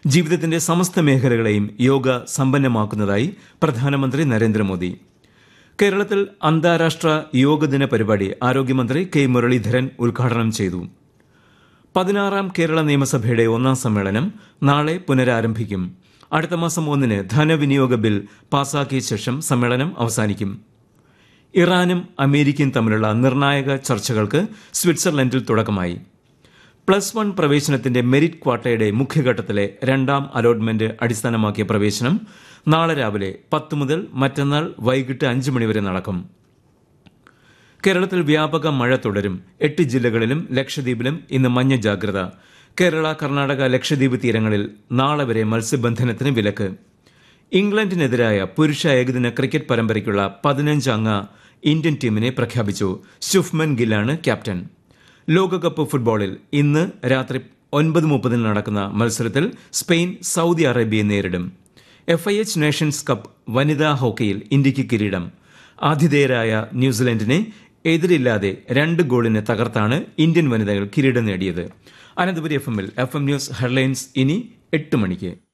ജീവിതത്തിന്റെ സമസ്ത മേഖലകളെയും യോഗ സമ്പന്നമാക്കുന്നതായി പ്രധാനമന്ത്രി നരേന്ദ്രമോദി കേരളത്തിൽ അന്താരാഷ്ട്ര യോഗ ദിന പരിപാടി ആരോഗ്യമന്ത്രി കെ മുരളീധരൻ ഉദ്ഘാടനം ചെയ്തു പതിനാറാം കേരള നിയമസഭയുടെ ഒന്നാം സമ്മേളനം നാളെ പുനരാരംഭിക്കും അടുത്ത മാസം ഒന്നിന് ധനവിനിയോഗ ബിൽ പാസാക്കിയ ശേഷം സമ്മേളനം അവസാനിക്കും ഇറാനും അമേരിക്കയും തമ്മിലുള്ള നിർണായക ചർച്ചകൾക്ക് സ്വിറ്റ്സർലൻഡിൽ തുടക്കമായി പ്ലസ് വൺ പ്രവേശനത്തിന്റെ മെരിറ്റ് ക്വാട്ടയുടെ മുഖ്യഘട്ടത്തിലെ രണ്ടാം അലോട്ട്മെന്റ് അടിസ്ഥാനമാക്കിയ പ്രവേശനം നാളെ രാവിലെ പത്ത് മുതൽ മറ്റന്നാൾ വൈകിട്ട് അഞ്ച് മണിവരെ നടക്കും കേരളത്തിൽ വ്യാപക മഴ തുടരും എട്ട് ജില്ലകളിലും ലക്ഷദ്വീപിലും ഇന്ന് മഞ്ഞ ജാഗ്രത കേരള കർണാടക ലക്ഷദ്വീപ് തീരങ്ങളിൽ നാളെ വരെ മത്സ്യബന്ധനത്തിന് വിലക്ക് ഇംഗ്ലണ്ടിനെതിരായ പുരുഷ ഏകദിന ക്രിക്കറ്റ് പരമ്പരയ്ക്കുള്ള പതിനഞ്ച് അംഗ ഇന്ത്യൻ ടീമിനെ പ്രഖ്യാപിച്ചു ശുഭ്മൻ ഗില്ലാണ് ക്യാപ്റ്റൻ ലോകകപ്പ് ഫുട്ബോളിൽ ഇന്ന് രാത്രി ഒൻപത് മുപ്പതിന് നടക്കുന്ന മത്സരത്തിൽ സ്പെയിൻ സൗദി അറേബ്യയെ നേരിടും F I H nations cup വനിതാ ഹോക്കിയിൽ ഇന്ത്യയ്ക്ക് കിരീടം ആതിഥേയരായ ന്യൂസിലൻഡിനെ എതിരില്ലാതെ രണ്ട് ഗോളിന് തകർത്താണ് ഇന്ത്യൻ വനിതകൾ കിരീടം നേടിയത് അനന്തപുരി എഫ് എമ്മിൽ എഫ് എം ന്യൂസ് ഹെഡ്ലൈൻസ് ഇനി എട്ട് മണിക്ക്